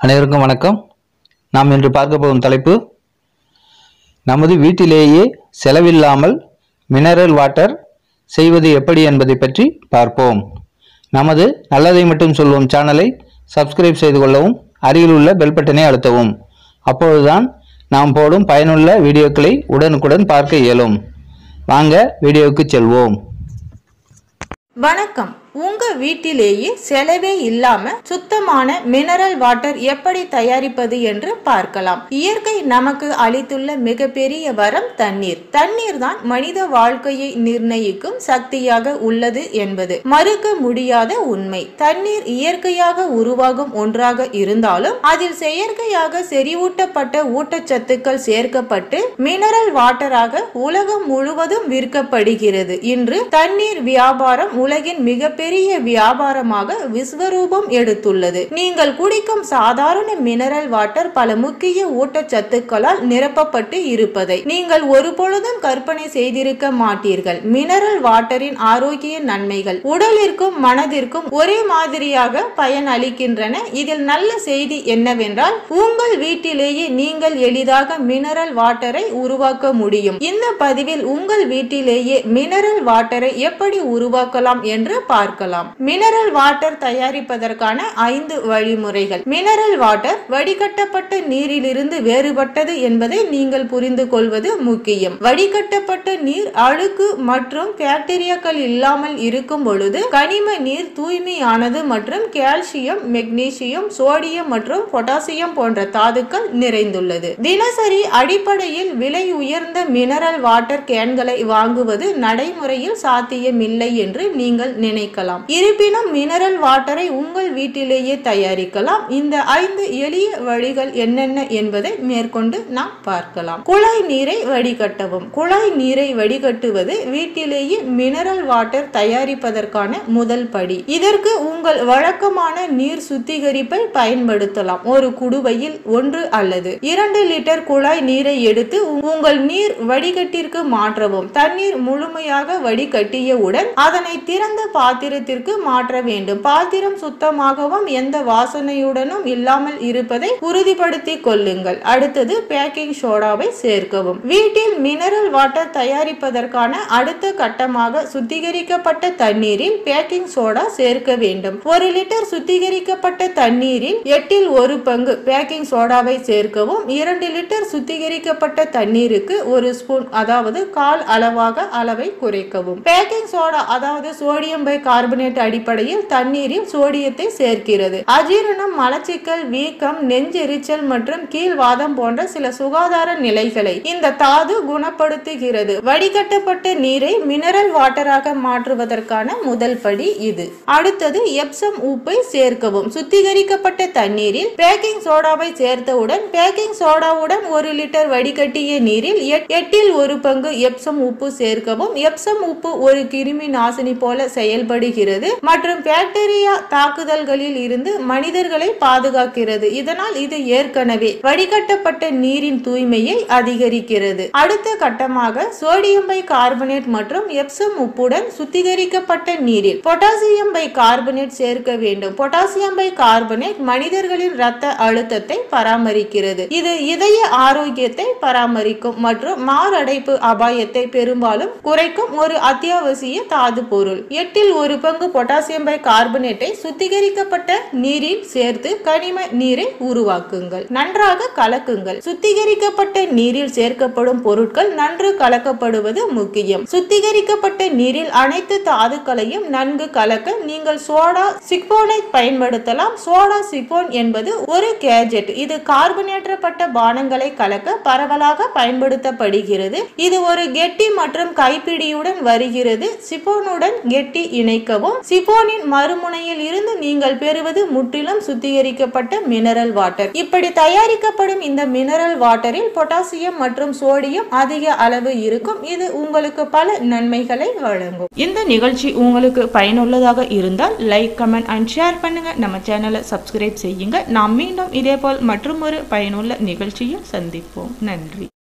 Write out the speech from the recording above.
அனைவருக்கும் வணக்கம் நாம் இன்று பார்க்க போகும் தலைப்பு நமது வீட்டிலேயே செலவில்லாமல் மினரல் வாட்டர் செய்வது எப்படி என்பதை பற்றி பார்ப்போம் நமது நல்லதை மட்டும் சொல்வோம் சேனலை சப்ஸ்கிரைப் செய்து கொள்ளவும் அருகில் உள்ள பெல் பட்டனை அழுத்தவும் அப்பொழுதுதான் நாம் போடும் பயனுள்ள வீடியோக்களை உடனுக்குடன் பார்க்க இயலும் வாங்க வீடியோவுக்கு செல்வோம் வணக்கம் உங்க வீட்டிலேயே செலவே இல்லாம சுத்தமான மினரல் வாட்டர் எப்படி தயாரிப்பது என்று பார்க்கலாம் இயற்கை நமக்கு அளித்துள்ள மிகப்பெரிய வரம் தண்ணீர் தண்ணீர் தான் மனித வாழ்க்கையை நிர்ணயிக்கும் சக்தியாக உள்ளது என்பது மறுக்க முடியாத உண்மை தண்ணீர் இயற்கையாக உருவாகும் ஒன்றாக இருந்தாலும் அதில் செயற்கையாக செறிவூட்டப்பட்ட ஊட்டச்சத்துக்கள் சேர்க்கப்பட்டு மினரல் வாட்டராக உலகம் முழுவதும் விற்கப்படுகிறது இன்று தண்ணீர் வியாபாரம் உலகின் மிகப்பெரிய வியாபாரமாக விஸ்வரூபம் எடுத்துள்ளது நீங்கள் குடிக்கும் சாதாரண மினரல் வாட்டர் பல முக்கிய ஊட்டச்சத்துக்களால் நிரப்பப்பட்டு இருப்பதை நீங்கள் ஒருபொழுதும் கற்பனை செய்திருக்க மாட்டீர்கள் மினரல் வாட்டரின் ஆரோக்கிய நன்மைகள் உடலிற்கும் மனதிற்கும் ஒரே மாதிரியாக பயன் அளிக்கின்றன இதில் நல்ல செய்தி என்னவென்றால் உங்கள் வீட்டிலேயே நீங்கள் எளிதாக மினரல் வாட்டரை உருவாக்க முடியும் இந்த பதிவில் உங்கள் வீட்டிலேயே மினரல் வாட்டரை எப்படி உருவாக்கலாம் என்று பார்க்கலாம் மினரல் வாட்டர் தயாரிப்பதற்கான ஐந்து வழிமுறைகள் மினரல் வாட்டர் வடிகட்டப்பட்ட நீரிலிருந்து வேறுபட்டது என்பதை நீங்கள் புரிந்து கொள்வது முக்கியம் வடிகட்டப்பட்ட நீர் அழுக்கு மற்றும் பாக்டீரியாக்கள் இல்லாமல் இருக்கும் பொழுது கனிம நீர் தூய்மையானது மற்றும் கால்சியம் மெக்னீசியம் சோடியம் மற்றும் பொட்டாசியம் போன்ற தாதுக்கள் நிறைந்துள்ளது தினசரி அடிப்படையில் விலை உயர்ந்த மினரல் வாட்டர் கேன்களை வாங்குவது நடைமுறையில் சாத்தியமில்லை என்று நீங்கள் நினைக்கலாம் இருப்பினும் மினரல் வாட்டரை உங்கள் வீட்டிலேயே தயாரிக்கலாம் இந்த ஐந்து எளிய வழிகள் என்னென்ன என்பதை மேற்கொண்டு நாம் பார்க்கலாம் குழாய் நீரை வடிகட்டவும் குழாய் நீரை வடிகட்டுவது வீட்டிலேயே மினரல் வாட்டர் தயாரிப்பதற்கான முதல் படி இதற்கு உங்கள் வழக்கமான நீர் சுத்திகரிப்பை பயன்படுத்தலாம் ஒரு குடுவையில் ஒன்று அல்லது இரண்டு லிட்டர் குழாய் நீரை எடுத்து உங்கள் நீர் வடிகட்டிற்கு மாற்றவும் தண்ணீர் முழுமையாக வடிகட்டியவுடன் அதனை திறந்த பாத்திரத்திற்கு மாற்ற வேண்டும் பாத்திரம் சுத்தமாகவும் எந்த வாசனையுடனும் இல்லாமல் இருப்பதை உறுதிப்படுத்திக் கொள்ளுங்கள் அடுத்தது பேக்கிங் சோடாவை சேர்க்கவும் வீட்டில் மினரல் வாட்டர் தயாரிப்பதற்கான அடுத்த கட்டமாக சுத்திகரிக்கப்பட்ட தண்ணீரில் பேக்கிங் சோடா சேர்க்க வேண்டும் ஒரு லிட்டர் சுத்திகரிக்கப்பட்ட தண்ணீரில் எட்டில் ஒரு பங்கு பேக்கிங் சோடாவை சேர்க்கவும் இரண்டு லிட்டர் சுத்திகரிக்கப்பட்ட தண்ணீருக்கு ஒரு ஸ்பூன் அதாவது கால் அளவாக அளவை குறைக்கவும் பேக்கிங் சோடா அதாவது சோடியம் பை கார்பனேட் அடிப்படையில் தண்ணீரில் சோடியத்தை சேர்க்கிறது அஜீரணம் மலச்சிக்கல் வீக்கம் நெஞ்செரிச்சல் மற்றும் கீழ்வாதம் போன்ற சில சுகாதார நிலைகளை இந்த தாது குணப்படுத்துகிறது வடிகட்டப்பட்ட நீரை மினரல் வாட்டராக மாற்றுவதற்கான முதல் படி இது அடுத்தது எப்சம் உப்பை சேர்க்கவும் சுத்திகரிக்கப்பட்ட தண்ணீரில் பேக்கிங் சோடாவை சேர்த்தவுடன் பேக்கிங் சோடாவுடன் ஒரு லிட்டர் வடிகட்டிய நீரில் எட்- எட்டில் ஒரு பங்கு எப்சம் உப்பு சேர்க்கவும் எப்சம் உப்பு ஒரு கிருமி நாசினி போல செயல்படுகிறது மற்றும் பாக்டீரியா தாக்குதல்களில் இருந்து மனிதர்களை பாதுகாக்கிறது இதனால் இது ஏற்கனவே வடிகட்டப்பட்ட நீரின் தூய்மையை அதிகரிக்கிறது அடுத்த கட்டமாக சோடியம் பை கார்பனேட் மற்றும் எப்சம் உப்புடன் சுத்திகரிக்கப்பட்ட நீரில் பொட்டாசியம் பை கார்பனேட் சேர்க்க வேண்டும் பொட்டாசியம் பை கார்பனேட் மனிதர்களின் இரத்த அழுத்தத்தை பராமரிக்கிறது இது இதய ஆரோக்கியத்தை பராமரிக்கும் மற்றும் மாரடைப்பு அபாயத்தை பெரும்பாலும் குறைக்கும் ஒரு அத்தியாவசிய தாது பொருள் எட்டில் ஒரு பங்கு பொட்டாசியம் பை கார்பனேட்டை சுத்திகரிக்கப்பட்ட நீரில் சேர்த்து கனிம நீரை உருவாக்குங்கள் நன்றாக கலக்குங்கள் சுத்திகரிக்கப்பட்ட நீரில் சேர்க்கப்படும் பொருட்கள் நன்கு கலக்கப்படுவது முக்கியம் சுத்திகரிக்கப்பட்ட நீரில் அனைத்து தாதுக்களையும் நன்கு கலக்க நீங்கள் சோடா சிக்போனை பயன்படுத்தலாம் சோடா சிக்போன் என்பது ஒரு கேஜெட் இது கார்பனேற்றப்பட்ட பானங்களை கலக்க பரவலாக பயன்படுத்தப்படுகிறது இது ஒரு கெட்டி மற்றும் கைப்பிடியுடன் வருகிறது சிபோனுடன் கெட்டி இணைக்கவும் சிபோனின் மறுமுனையில் இருந்து நீங்கள் பெறுவது முற்றிலும் சுத்திகரிக்கப்பட்ட மினரல் வாட்டர் இப்படி தயாரிக்கப்படும் இந்த மினரல் வாட்டரில் பொட்டாசியம் மற்றும் சோடியம் அதிக அளவு இருக்கும் இது உங்களுக்கு பல நன்மைகளை வழங்கும் இந்த நிகழ்ச்சி உங்களுக்கு பயனுள்ளதாக இருந்தால் லைக் கமெண்ட் அண்ட் ஷேர் பண்ணுங்க நம்ம சேனலை சப்ஸ்கிரைப் செய்யுங்க நாம் மீண்டும் இதேபோல் மற்றும் ஒரு பயனுள்ள நிகழ்ச்சியில் சந்திப்போம் நன்றி